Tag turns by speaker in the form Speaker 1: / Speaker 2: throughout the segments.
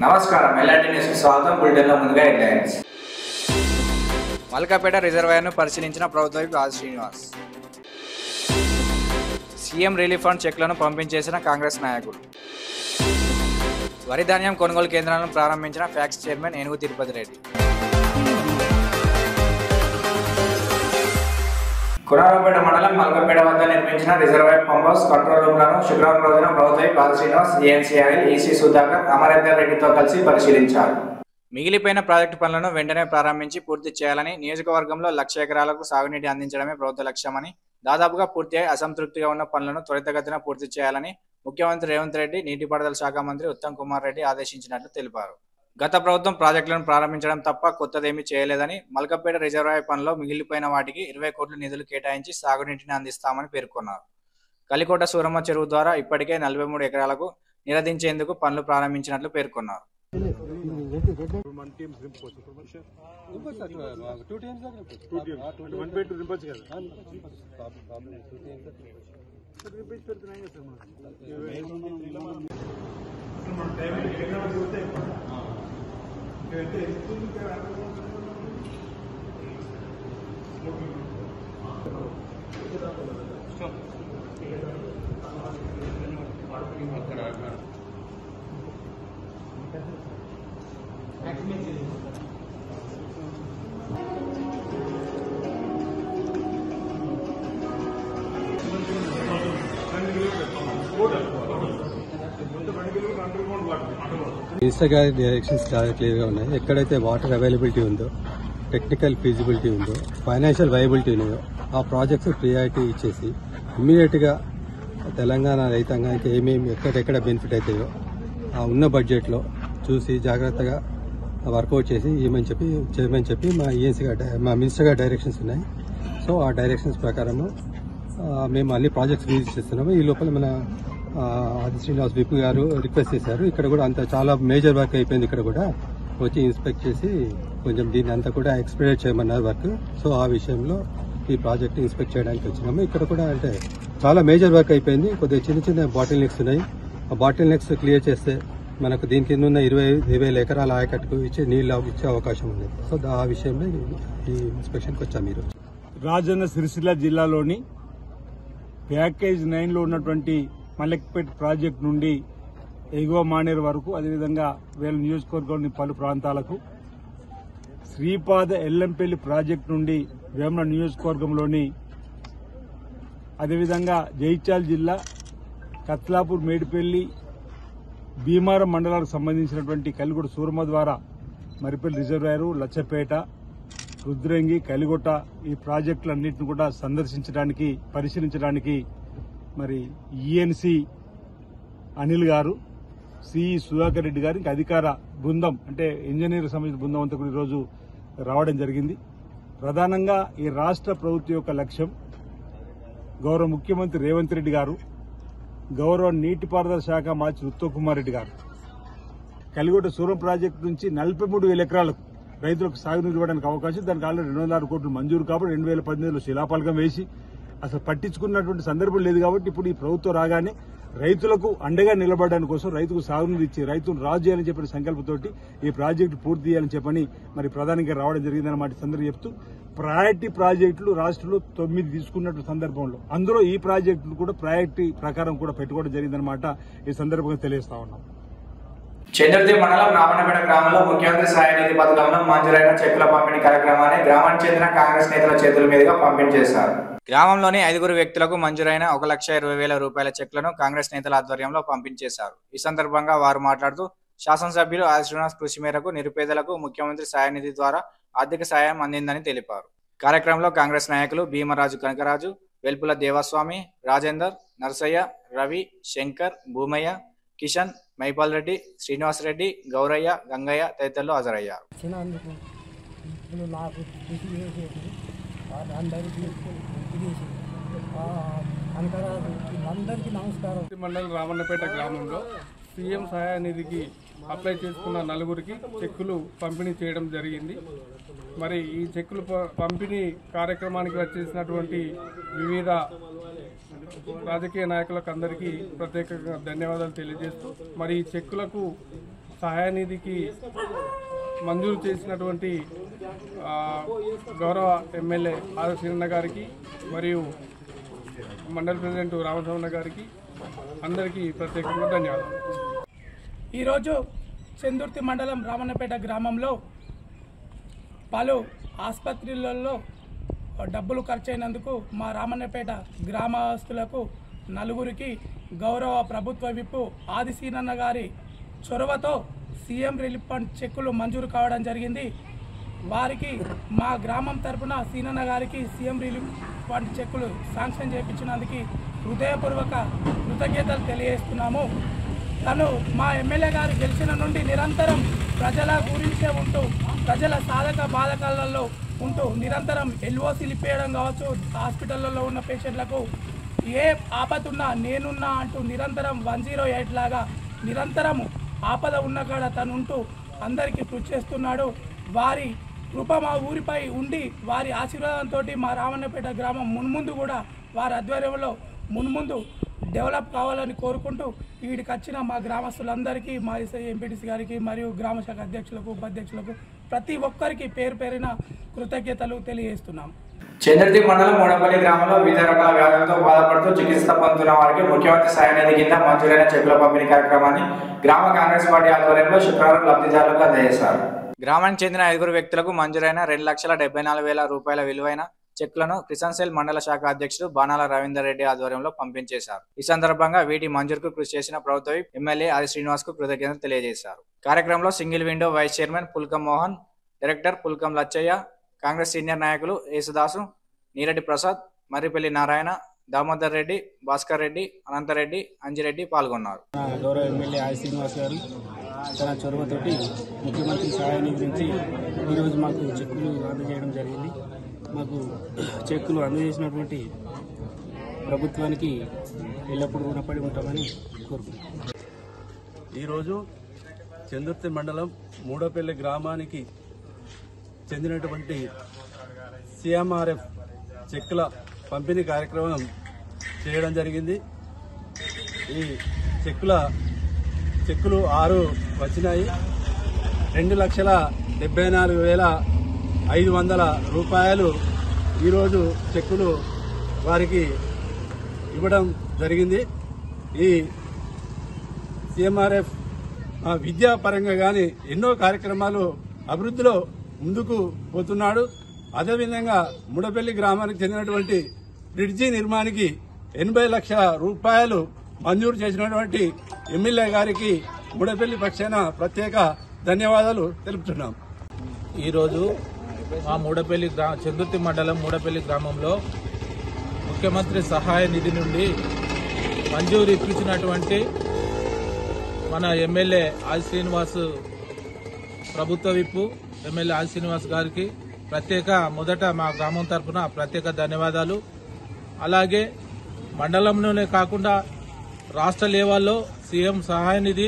Speaker 1: నమస్కారం ఎల్ఆర్టీ న్యూస్కి స్వాగతం బులెటిన్లో ముందుగా హెడ్లైన్స్
Speaker 2: మల్కాపేట రిజర్వాయర్ను పరిశీలించిన ప్రభుత్వ whip R Srinivas CM relief fund చెక్లను పంపించేసిన కాంగ్రెస్ నాయకుడు వరి ధాన్యం కొనుగోలు కేంద్రాలను ప్రారంభించిన ఫ్యాక్స్ చైర్మన్ ఏనుగు తిరుపతి రెడ్డి
Speaker 1: కురారపేట మండలం మల్కపేట వద్ద నిర్మించిన రిజర్వాయర్ పంప్ హౌస్ కంట్రోల్ రూమ్లను శుక్రవారం రోజున ప్రభుత్వ బాల శ్రీనివాస్ ఏఎన్సీఆర్ఎల్ ఈసీ సుధాకర్ అమరేందర్ రెడ్డితో కలిసి పరిశీలించారు
Speaker 2: మిగిలిపోయిన ప్రాజెక్టు పనులను వెంటనే ప్రారంభించి పూర్తి చేయాలని నియోజకవర్గంలో లక్ష ఎకరాలకు సాగునీటి అందించడమే ప్రభుత్వ లక్ష్యమని దాదాపుగా పూర్తి అయి అసంతృప్తిగా ఉన్న పనులను త్వరితగతిన పూర్తి చేయాలని ముఖ్యమంత్రి రేవంత్ రెడ్డి నీటిపారుదల శాఖ మంత్రి ఉత్తమ్ కుమార్ రెడ్డి ఆదేశించినట్లు తెలిపారు గత ప్రభుత్వం ప్రాజెక్టులను ప్రారంభించడం తప్ప కొత్తదేమీ చేయలేదని మల్కపేట రిజర్వాయర్ పనిలో మిగిలిపోయిన వాటికి ఇరవై కోట్ల నిధులు కేటాయించి సాగునీటిని అందిస్తామని పేర్కొన్నారు కలికోట సూరమ్మ చెరువు ద్వారా ఇప్పటికే నలభై మూడు ఎకరాలకు నిరదించేందుకు పనులు ప్రారంభించినట్లు పేర్కొన్నారు
Speaker 3: మినిస్టర్ గారి డైరెక్షన్స్ చాలా క్లియర్గా ఉన్నాయి ఎక్కడైతే వాటర్ అవైలబిలిటీ ఉందో టెక్నికల్ ఫీజిబిలిటీ ఉందో ఫైనాన్షియల్ వైబిలిటీ ఉందో ఆ ప్రాజెక్ట్స్ ప్రియారిటీ ఇచ్చేసి ఇమ్మీడియట్గా తెలంగాణ రైతాంగానికి ఏమేమి ఎక్కడెక్కడ బెనిఫిట్ అవుతాయో ఆ ఉన్న బడ్జెట్లో చూసి జాగ్రత్తగా వర్కౌట్ చేసి ఇవ్వమని చెప్పి చేయమని చెప్పి మా ఈఎన్సీ గారి డై- మా మినిస్టర్ గారి డైరెక్షన్స్ ఉన్నాయి సో ఆ డైరెక్షన్స్ ప్రకారము ఆ, మేము అన్ని ప్రాజెక్ట్స్ విజిట్ చేస్తున్నాము ఈ లోపల మన ఆ, ఆది శ్రీనివాస్ విప్ గారు రిక్వెస్ట్ చేశారు ఇక్కడ కూడా అంత చాలా మేజర్ వర్క్ అయిపోయింది ఇక్కడ కూడా వచ్చి ఇన్స్పెక్ట్ చేసి కొంచెం దీన్ని అంతా కూడా ఎక్స్పెడేట్ చేయమన్నారు వర్క్ సో ఆ విషయంలో ఈ ప్రాజెక్ట్ ఇన్స్పెక్ట్ చేయడానికి వచ్చినాము ఇక్కడ కూడా అంటే చాలా మేజర్ వర్క్ అయిపోయింది కొద్దిగా చిన్న చిన్న బాటిల్ నెక్స్ ఉన్నాయి ఆ బాటిల్ నెక్స్ క్లియర్ చేస్తే మనకు దీని కింద ఉన్న ఇరవై ఇరవై వేల ఎకరాల ఆయకట్టుకు ఇచ్చే నీళ్ళు ఇచ్చే అవకాశం ఉంది సో ఆ విషయంలో ఈ ఇన్స్పెక్షన్కి వచ్చాము ఈరోజు
Speaker 4: రాజన్న సిరిసిల్ల జిల్లాలోని ప్యాకేజ్ నైన్ లో ఉన్నటువంటి మలక్పేట్ ప్రాజెక్టు నుండి ఎగువ మానేరు వరకు అదేవిధంగా వేల నియోజకవర్గంలోని పలు ప్రాంతాలకు శ్రీపాద ఎల్లంపల్లి ప్రాజెక్టు నుండి వేమన నియోజకవర్గంలోని అదేవిధంగా జైచాల్ జిల్లా కత్లాపూర్ మేడిపల్లి భీమారం మండలాలకు సంబంధించినటువంటి కలిగొడ సూరమ ద్వారా మరిపల్లి రిజర్వాయరు లచ్చపేట రుద్రంగి కలిగొట్ట ఈ ప్రాజెక్టులన్నింటిని కూడా సందర్శించడానికి పరిశీలించడానికి మరి ఈఎన్సి అనిల్ గారు సిఈ సుధాకర్ రెడ్డి గారు ఇంకా అధికార బృందం అంటే ఇంజనీర్ సంబంధించిన బృందం అంతా కూడా ఈరోజు రావడం జరిగింది ప్రధానంగా ఈ రాష్ట్ర ప్రభుత్వం యొక్క లక్ష్యం గౌరవ ముఖ్యమంత్రి రేవంత్ రెడ్డి గారు గౌరవ నీటిపారుదల శాఖ మార్చి ఉత్తమ్ కుమార్ రెడ్డి గారు కలిగొట్ట సూరం ప్రాజెక్టు నుంచి నలభై మూడు వేల ఎకరాలకు రైతులకు సాగునీరు ఇవ్వడానికి అవకాశం దానికి ఆల్రెడీ రెండు వందల ఆరు కోట్లు మంజూరు కాబట్టి రెండు వేల పద్దెనిమిదిలో శిలాఫలకం వేసి అసలు పట్టించుకున్నటువంటి సందర్భం లేదు కాబట్టి ఇప్పుడు ఈ ప్రభుత్వం రాగానే రైతులకు అండగా నిలబడడానికి కోసం రైతుకు సాగునీరు ఇచ్చి రైతును రాజు చేయాలని చెప్పిన సంకల్పంతోటి ఈ ప్రాజెక్టు పూర్తి చేయాలని చెప్పని మరి ప్రధానంగా రావడం జరిగిందన్నమాట ఈ సందర్భం చెప్తూ ప్రయారిటీ ప్రాజెక్టులు రాష్ట్రంలో తొమ్మిది తీసుకున్నట్టు సందర్భంలో అందులో ఈ ప్రాజెక్టులు కూడా ప్రయారిటీ ప్రకారం కూడా పెట్టుకోవడం జరిగిందన్నమాట ఈ సందర్భంగా తెలియజేస్తా ఉన్నాం
Speaker 1: చంద్రదేవ్ మండలం రామన్నపేట గ్రామంలో ముఖ్యమంత్రి సహాయ నిధి పథకంలో మంజూరైన చెక్కుల పంపిణీ కార్యక్రమాన్ని గ్రామానికి చెందిన కాంగ్రెస్ నేతల చేతుల మీదుగా పంపిణీ చేశారు
Speaker 2: గ్రామంలోని ఐదుగురు వ్యక్తులకు మంజూరైన ఒక లక్ష ఇరవై వేల రూపాయల చెక్లను కాంగ్రెస్ నేతల ఆధ్వర్యంలో పంపించేశారు ఈ సందర్భంగా వారు మాట్లాడుతూ శాసనసభ్యులు ఆది శ్రీనివాస్ కృషి మేరకు నిరుపేదలకు ముఖ్యమంత్రి సహాయ నిధి ద్వారా ఆర్థిక సాయం అందిందని తెలిపారు కార్యక్రమంలో కాంగ్రెస్ నాయకులు భీమరాజు కనకరాజు వెల్పుల దేవస్వామి రాజేందర్ నరసయ్య రవి శంకర్ భూమయ్య కిషన్ మైపాల్ రెడ్డి శ్రీనివాస్ రెడ్డి గౌరయ్య గంగయ్య తదితరులు హాజరయ్యారు
Speaker 5: వచ్చినందుకు ఇప్పుడు నాకు కృషి చేసేది వాళ్ళందరికీ ఇది చేసేది అంతరాదు వీళ్ళందరికీ నమస్కారం
Speaker 6: మండలం రామన్నపేట గ్రామంలో సీఎం సహాయ నిధికి అప్లై చేసుకున్న నలుగురికి చెక్కులు పంపిణీ చేయడం జరిగింది మరి ఈ చెక్కులు ప- పంపిణీ కార్యక్రమానికి వచ్చేసినటువంటి వివిధ రాజకీయ నాయకులకు అందరికీ ప్రత్యేకంగా ధన్యవాదాలు తెలియజేస్తూ మరి ఈ చెక్కులకు సహాయనిధికి మంజూరు చేసినటువంటి ఆ, గౌరవ ఎమ్మెల్యే ఆదర్శన్న గారికి మరియు మండల ప్రెసిడెంట్ రామచంద్ర గారికి అందరికీ ప్రత్యేకంగా ధన్యవాదాలు
Speaker 7: ఈరోజు చందుర్తి మండలం రామన్నపేట గ్రామంలో పలు ఆసుపత్రులలో డబ్బులు ఖర్చయినందుకు మా రామన్నపేట గ్రామస్తులకు నలుగురికి గౌరవ ప్రభుత్వ విప్పు ఆదిశీనన్న గారి చొరవతో సీఎం రిలీఫ్ ఫండ్ చెక్కులు మంజూరు కావడం జరిగింది వారికి మా గ్రామం తరపున సీనన్న గారికి సీఎం రిలీఫ్ ఫండ్ చెక్కులు శాంక్షన్ చేయించినందుకు హృదయపూర్వక కృతజ్ఞతలు తెలియజేస్తున్నాము తను మా ఎమ్మెల్యే గారు గెలిచిన నుండి నిరంతరం ప్రజల గురించే ఉంటూ ప్రజల సాధక బాధకాలలో ఉంటూ నిరంతరం ఎల్ఓసీలు ఇప్పేయడం కావచ్చు హాస్పిటల్లో ఉన్న పేషెంట్లకు ఏ ఆపతున్నా నేనున్నా అంటూ నిరంతరం వన్ జీరో ఎయిట్ లాగా నిరంతరం ఆపద ఉన్న కాడ తను ఉంటూ అందరికీ కృషి చేస్తున్నాడు వారి కృప మా ఊరిపై ఉండి వారి ఆశీర్వాదంతో మా రామన్నపేట గ్రామం మున్ముందు కూడా వారి ఆధ్వర్యంలో మున్ముందు డెవలప్ కావాలని కోరుకుంటూ వీడికి వచ్చిన మా గ్రామస్తులందరికీ మా ఎస్ఐ ఎంపీటీసీ గారికి మరియు గ్రామ శాఖ అధ్యక్షులకు ఉపాధ్యక్షులకు ప్రతి ఒక్కరికి పేరు పేరిన కృతజ్ఞతలు తెలియజేస్తున్నాం
Speaker 1: చంద్రతి మండలం మూడపల్లి గ్రామంలో వివిధ రకాల వ్యాధులతో బాధపడుతూ చికిత్స పొందుతున్న వారికి ముఖ్యమంత్రి సాయ నిధి కింద మంజూరైన చెక్కుల పంపిణీ కార్యక్రమాన్ని గ్రామ కాంగ్రెస్ పార్టీ ఆధ్వర్యంలో శుక్రవారం లబ్ధిదారులకు అందజేశారు
Speaker 2: గ్రామానికి చెందిన ఐదుగురు వ్యక్తులకు మంజూరైన రెండు లక్షల డెబ్బై నాలుగు వేల రూపాయల విలువైన చెక్లను కిసాన్ సెల్ మండల శాఖ అధ్యక్షుడు బాణాల రవీందర్ రెడ్డి ఆధ్వర్యంలో పంపించేశారు ఈ సందర్భంగా వీటి మంజూరుకు కృషి చేసిన ప్రభుత్వ విప్ ఎమ్మెల్యే ఆది శ్రీనివాస్ కు కృతజ్ఞతలు తెలియజేశారు కార్యక్రమంలో single window vice chairman Pulkam Mohan director Pulkam Lachaiah Congress senior నాయకులు యేసుదాసు నీరెడ్డి ప్రసాద్ మర్రిపల్లి నారాయణ దామోదర్ రెడ్డి భాస్కర్ రెడ్డి అనంతరెడ్డి అంజిరెడ్డి పాల్గొన్నారు
Speaker 8: నా గౌరవ ఎమ్మెల్యే ఆది శ్రీనివాస్ గారు తన చొరవతోటి ముఖ్యమంత్రి సహాయాన్ని గురించి ఈరోజు మాకు చెక్కులు అందజేయడం జరిగింది మాకు చెక్కులు అందజేసినటువంటి ప్రభుత్వానికి ఎల్లప్పుడూ రుణపడి ఉంటామని కోరుకుంటున్నాను
Speaker 9: ఈరోజు చందుర్తి మండలం మూడోపల్లి గ్రామానికి చెందినటువంటి సిఎంఆర్ఎఫ్ చెక్కుల పంపిణీ కార్యక్రమం చేయడం జరిగింది ఈ చెక్కుల చెక్కులు ఆరు వచ్చినాయి రెండు లక్షల డెబ్బై నాలుగు వేల ఐదు వందల రూపాయలు ఈరోజు చెక్కులు వారికి ఇవ్వడం జరిగింది ఈ సిఎంఆర్ఎఫ్ ఆ, విద్యా పరంగా కానీ ఎన్నో కార్యక్రమాలు అభివృద్ధిలో ముందుకు పోతున్నాడు అదేవిధంగా ముడపల్లి గ్రామానికి చెందినటువంటి బ్రిడ్జి నిర్మాణానికి ఎనభై లక్షల రూపాయలు మంజూరు చేసినటువంటి ఎమ్మెల్యే గారికి ముడపల్లి పక్షాన ప్రత్యేక ధన్యవాదాలు తెలుపుతున్నాం
Speaker 10: ఈరోజు మా మూడపల్లి గ్రా చందుర్తి మండలం మూడపల్లి గ్రామంలో ముఖ్యమంత్రి సహాయ నిధి నుండి మంజూరు ఇప్పించినటువంటి మన ఎమ్మెల్యే ఆది శ్రీనివాస్ ప్రభుత్వ విప్పు ఎమ్మెల్యే ఆది శ్రీనివాస్ గారికి ప్రత్యేక మొదట మా గ్రామం తరఫున ప్రత్యేక ధన్యవాదాలు అలాగే మండలంలోనే కాకుండా రాష్ట్ర లెవెల్లో సీఎం సహాయ నిధి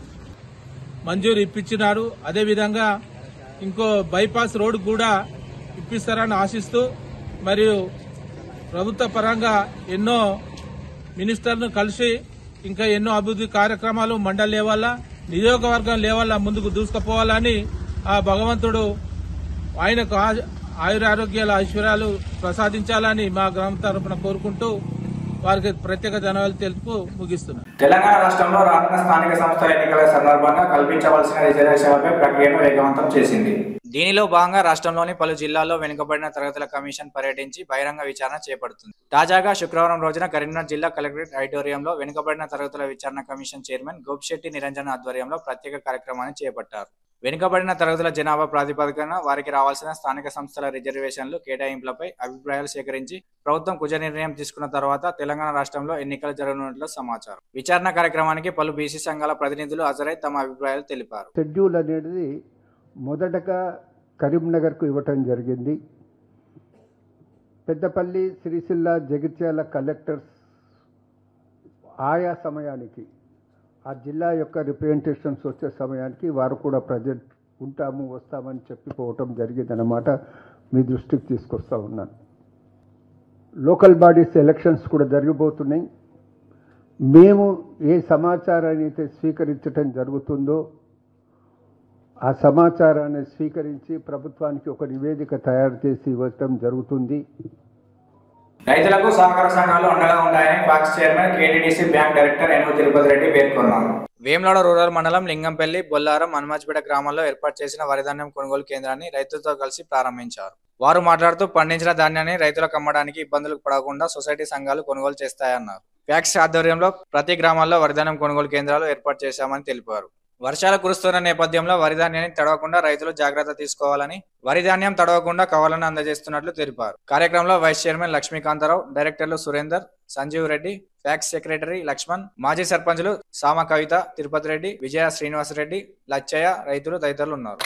Speaker 10: మంజూరు ఇప్పించినారు అదేవిధంగా ఇంకో బైపాస్ రోడ్ కూడా ఇప్పిస్తారని ఆశిస్తూ మరియు ప్రభుత్వ పరంగా ఎన్నో మినిస్టర్ను కలిసి ఇంకా ఎన్నో అభివృద్ధి కార్యక్రమాలు మండల లెవెల్ల నియోజకవర్గం లెవెల్ల ముందుకు దూసుకుపోవాలని ఆ భగవంతుడు ఆయనకు ఆ- ఆయురారోగ్యాల ఐశ్వర్యాలు ప్రసాదించాలని మా గ్రామం తరపున కోరుకుంటూ వారికి ప్రత్యేక ధన్యవాదాలు తెలుపు ముగిస్తున్నాను
Speaker 1: తెలంగాణ రాష్ట్రంలో రానున్న స్థానిక సంస్థల ఎన్నికల సందర్భంగా కల్పించవలసిన రిజర్వేషన్లపై ప్రక్రియను వేగవంతం చేసింది
Speaker 2: దీనిలో భాగంగా రాష్ట్రంలోని పలు జిల్లాల్లో వెనుకబడిన తరగతుల కమిషన్ పర్యటించి బహిరంగ విచారణ చేపడుతుంది తాజాగా శుక్రవారం రోజున కరీంనగర్ జిల్లా కలెక్టరేట్ ఆడిటోరియంలో వెనుకబడిన తరగతుల విచారణ కమిషన్ చైర్మన్ గోపిశెట్టి నిరంజన్ ఆధ్వర్యంలో ప్రత్యేక కార్యక్రమాన్ని చేపట్టారు వెనుకబడిన తరగతుల జనాభా ప్రాతిపదికన వారికి రావాల్సిన స్థానిక సంస్థల రిజర్వేషన్లు కేటాయింపులపై అభిప్రాయాలు సేకరించి ప్రభుత్వం కుజ నిర్ణయం తీసుకున్న తర్వాత తెలంగాణ రాష్ట్రంలో ఎన్నికలు జరగనున్నట్లు సమాచారం విచారణ కార్యక్రమానికి పలు బీసీ సంఘాల ప్రతినిధులు హాజరై తమ అభిప్రాయాలు తెలిపారు
Speaker 11: షెడ్యూల్ అనేది మొదటగా కరీంనగర్కు ఇవ్వటం జరిగింది పెద్దపల్లి సిరిసిల్ల జగిత్యాల కలెక్టర్స్ ఆయా సమయానికి ఆ జిల్లా యొక్క రిప్రజెంటేషన్స్ వచ్చే సమయానికి వారు కూడా ప్రజెంట్ ఉంటాము వస్తామని చెప్పిపోవటం జరిగిందన్నమాట మీ దృష్టికి తీసుకొస్తా ఉన్నాను లోకల్ బాడీస్ ఎలక్షన్స్ కూడా జరిగిపోతున్నాయి మేము ఏ సమాచారాన్ని అయితే స్వీకరించటం జరుగుతుందో ఆ సమాచారాన్ని స్వీకరించి ప్రభుత్వానికి ఒక నివేదిక తయారు చేసి ఇవ్వటం జరుగుతుంది
Speaker 1: రైతులకు సహకార సంఘాలు అండగా ఉంటాయని PACS chairman KTDC bank director ఎనుగు తిరుపతి రెడ్డి పేర్కొన్నారు
Speaker 2: వేములాడ రూరల్ మండలం లింగంపల్లి బొల్లారం హనుమాజ్పేట గ్రామాల్లో ఏర్పాటు చేసిన వరిధాన్యం కొనుగోలు కేంద్రాన్ని రైతులతో కలిసి ప్రారంభించారు వారు మాట్లాడుతూ పండించిన ధాన్యాన్ని రైతులకు అమ్మడానికి ఇబ్బందులు పడకుండా సొసైటీ సంఘాలు కొనుగోలు చేస్తాయన్నారు ఫ్యాక్స్ ఆధ్వర్యంలో ప్రతి గ్రామాల్లో వరిధాన్యం కొనుగోలు కేంద్రాలు ఏర్పాటు చేశామని తెలిపారు వర్షాలు కురుస్తున్న నేపథ్యంలో వరి ధాన్యాన్ని తడవకుండా రైతులు జాగ్రత్త తీసుకోవాలని వరి ధాన్యం తడవకుండా కవర్లను అందజేస్తున్నట్లు తెలిపారు కార్యక్రమంలో వైస్ చైర్మన్ లక్ష్మీకాంతారావు డైరెక్టర్లు సురేందర్ సంజీవ్ రెడ్డి ఫ్యాక్స్ సెక్రటరీ లక్ష్మణ్ మాజీ సర్పంచులు సామ కవిత తిరుపతి రెడ్డి విజయ శ్రీనివాసరెడ్డి లచ్చయ్య రైతులు తదితరులు ఉన్నారు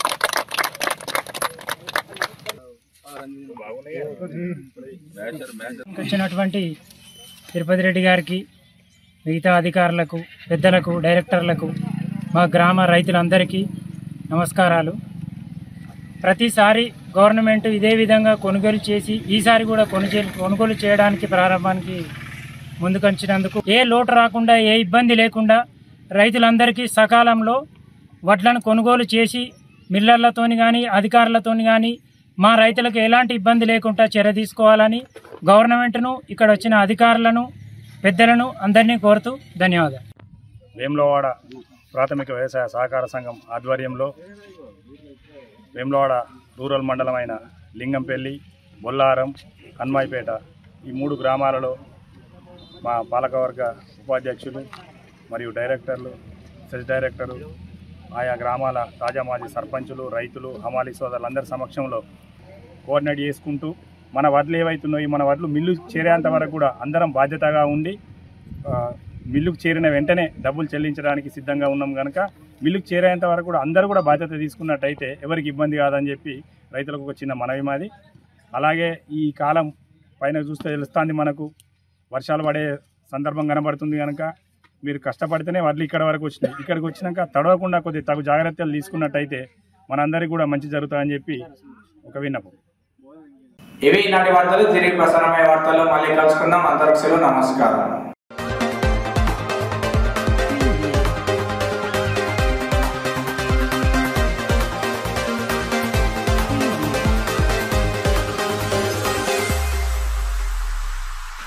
Speaker 12: వచ్చినటువంటి తిరుపతి రెడ్డి గారికి మిగతా అధికారులకు పెద్దలకు డైరెక్టర్లకు మా గ్రామ రైతులందరికీ నమస్కారాలు ప్రతిసారి గవర్నమెంట్ ఇదే విధంగా కొనుగోలు చేసి ఈసారి కూడా కొనుగోలు కొనుగోలు చేయడానికి ప్రారంభానికి ముందుకొచ్చినందుకు ఏ లోటు రాకుండా ఏ ఇబ్బంది లేకుండా రైతులందరికీ సకాలంలో వడ్లను కొనుగోలు చేసి మిల్లర్లతోని కానీ అధికారులతోని కానీ మా రైతులకు ఎలాంటి ఇబ్బంది లేకుండా చర్య తీసుకోవాలని గవర్నమెంట్ను ఇక్కడ వచ్చిన అధికారులను పెద్దలను అందరినీ కోరుతూ ధన్యవాదాలు
Speaker 13: వేములవాడ ప్రాథమిక వ్యవసాయ సహకార సంఘం ఆధ్వర్యంలో వేములవాడ రూరల్ మండలమైన లింగంపల్లి బొల్లారం హన్మాయిపేట ఈ మూడు గ్రామాలలో మా పాలకవర్గ ఉపాధ్యక్షులు మరియు డైరెక్టర్లు సెస్ డైరెక్టరు ఆయా గ్రామాల తాజా మాజీ సర్పంచులు రైతులు హమాలీ సోదరులందరి సమక్షంలో కోఆర్డినేట్ చేసుకుంటూ మన వడ్లు ఏవైతున్నాయి మన వడ్లు మిల్లు చేరేంత వరకు కూడా అందరం బాధ్యతగా ఉండి ఆ, మిల్లుకు చేరిన వెంటనే డబ్బులు చెల్లించడానికి సిద్ధంగా ఉన్నాం కనుక మిల్లుకు చేరేంత వరకు కూడా అందరూ కూడా బాధ్యత తీసుకున్నట్టయితే ఎవరికి ఇబ్బంది కాదని చెప్పి రైతులకు ఒక చిన్న మనవి మాది అలాగే ఈ కాలం పైన చూస్తే తెలుస్తుంది మనకు వర్షాలు పడే సందర్భం కనబడుతుంది కనుక మీరు కష్టపడితేనే వడ్లు ఇక్కడ వరకు వచ్చినాయి ఇక్కడికి వచ్చినాక తడవకుండా కొద్దిగా తగు జాగ్రత్తలు తీసుకున్నట్టయితే మనందరికీ కూడా మంచి జరుగుతుందని చెప్పి ఒక విన్నపం
Speaker 1: ఇవి ఈనాటి వార్తలు తిరిగి ప్రసారమయ్యే వార్తల్లో మళ్ళీ కలుసుకుందాం అంతవరకు సెలవు నమస్కారం